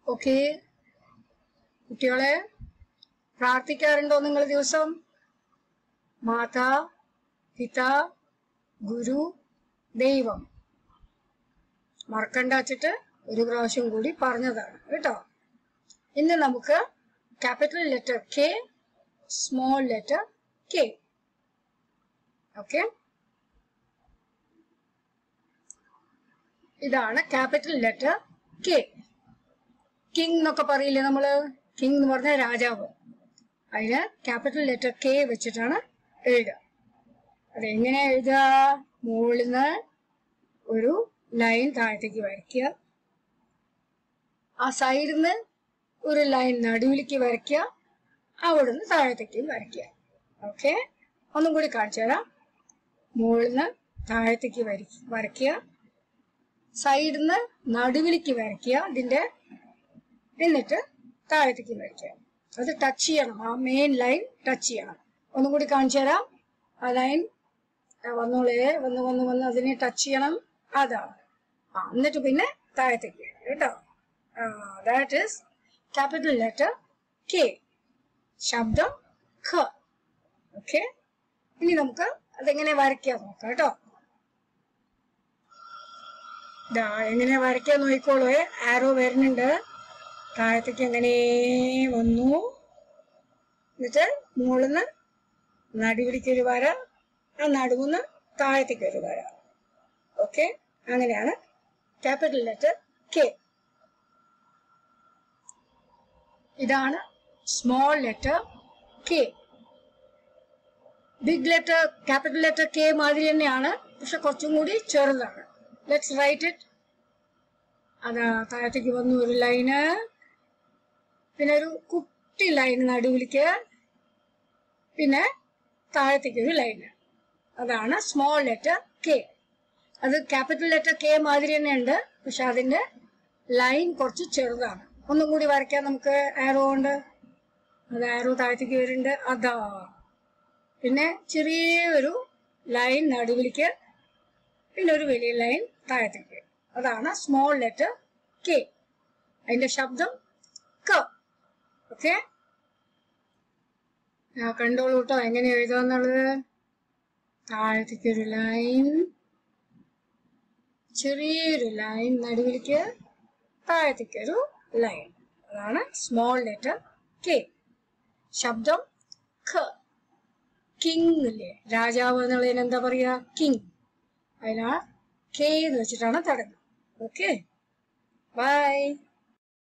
okay കുട്ടികളെ പ്രാർത്ഥിക്കാറുണ്ടോ നിങ്ങൾ ദിവസം മാതാ പിത ഗുരു ദൈവം മറക്കണ്ട വച്ചിട്ട് ഒരു പ്രാവശ്യം കൂടി പറഞ്ഞതാണ് കേട്ടോ ഇന്ന് നമുക്ക് capital letter K small letter K okay ഇതാണ് ക്യാപിറ്റൽ ലെറ്റർ കെ കിങ് എന്നൊക്കെ പറയില്ലേ നമ്മള് കിങ് എന്ന് പറഞ്ഞ രാജാവ് അതിന് ക്യാപിറ്റൽ ലെറ്റർ കെ വെച്ചിട്ടാണ് എഴുതുക അതെങ്ങനെ എഴുതുക മുകളിൽ നിന്ന് ഒരു ലൈൻ താഴത്തേക്ക് വരയ്ക്കുക ആ സൈഡിൽ നിന്ന് ഒരു ലൈൻ നടുവിലേക്ക് വരയ്ക്കുക അവിടുന്ന് താഴത്തേക്ക് വരയ്ക്കുക ഓക്കെ ഒന്നും കൂടി കാണിച്ചു തരാം മുകളിൽ നിന്ന് താഴത്തേക്ക് വര വരയ്ക്കുക സൈഡിൽ നിന്ന് നടുവിലേക്ക് വരയ്ക്കുക ഇതിന്റെ എന്നിട്ട് താഴത്തേക്ക് വരയ്ക്കുക അത് ടച്ച് ചെയ്യണം ആ മെയിൻ ലൈൻ ടച്ച് ചെയ്യണം ഒന്നും കൂടി കാണിച്ചു തരാം ആ ലൈൻ വന്നോളേ വന്ന് വന്ന് വന്ന് അതിനെ ടച്ച് ചെയ്യണം അതാണ് ആ എന്നിട്ട് പിന്നെ താഴത്തേക്ക് കേട്ടോ that is capital letter K ശബ്ദം ഖ ഓക്കെ ഇനി നമുക്ക് അതെങ്ങനെ വരയ്ക്കാൻ നോക്കാം കേട്ടോ ഇതാ എങ്ങനെ വരയ്ക്കാൻ നോക്കിക്കോളൂ ആരോ വരുന്നുണ്ട് താഴത്തേക്ക് എങ്ങനെ വന്നു എന്നിട്ട് മുകളിന്ന് നടുവിലേക്ക് ഒരു വര ആ നടുവുന്ന് താഴത്തേക്ക് ഒരു വര ഓക്കെ അങ്ങനെയാണ് ക്യാപിറ്റൽ ലെറ്റർ കെ ഇതാണ് small letter K big letter capital letter K മാതിരി തന്നെയാണ് പക്ഷെ കുറച്ചും കൂടി ചെറുതാണ് ലെറ്റ്സ് റൈറ്റ് ഇറ്റ് അതാ താഴത്തേക്ക് വന്നു ഒരു ലൈന് പിന്നെ ഒരു കുട്ടി ലൈൻ നടുവിലേക്ക് പിന്നെ താഴത്തേക്ക് ഒരു ലൈന് അതാണ് സ്മോൾ ലെറ്റർ കെ അത് ക്യാപിറ്റൽ ലെറ്റർ കെ മാതിരി തന്നെ ഉണ്ട് പക്ഷെ അതിന്റെ ലൈൻ കുറച്ച് ചെറുതാണ് ഒന്നും കൂടി വരയ്ക്കാൻ നമുക്ക് ആരോ ഉണ്ട് അത് ആരോ താഴത്തേക്ക് വരുന്നുണ്ട് അതാ പിന്നെ ചെറിയൊരു ലൈൻ നടുവിലേക്ക് പിന്നെ ഒരു വലിയ ലൈൻ താഴത്തേക്ക് അതാണ് സ്മോൾ ലെറ്റർ കെ അതിന്റെ ശബ്ദം ക ഓക്കെ കണ്ടോളൂ കേട്ടോ എങ്ങനെ എഴുതാന്നുള്ളത് താഴത്തേക്ക് ഒരു ലൈൻ ചെറിയൊരു ലൈൻ നടുവിലേക്ക് താഴത്തേക്ക് ഒരു ലൈൻ അതാണ് സ്മോൾ ലെറ്റർ കെ ശബ്ദം ഖ കിങ് ഇല്ലേ രാജാവ് എന്നുള്ളതിന് എന്താ പറയാ കിങ് അതിനാ കെ എന്ന് വെച്ചിട്ടാണ് തുടങ്ങുന്നത് ഓക്കെ ബൈ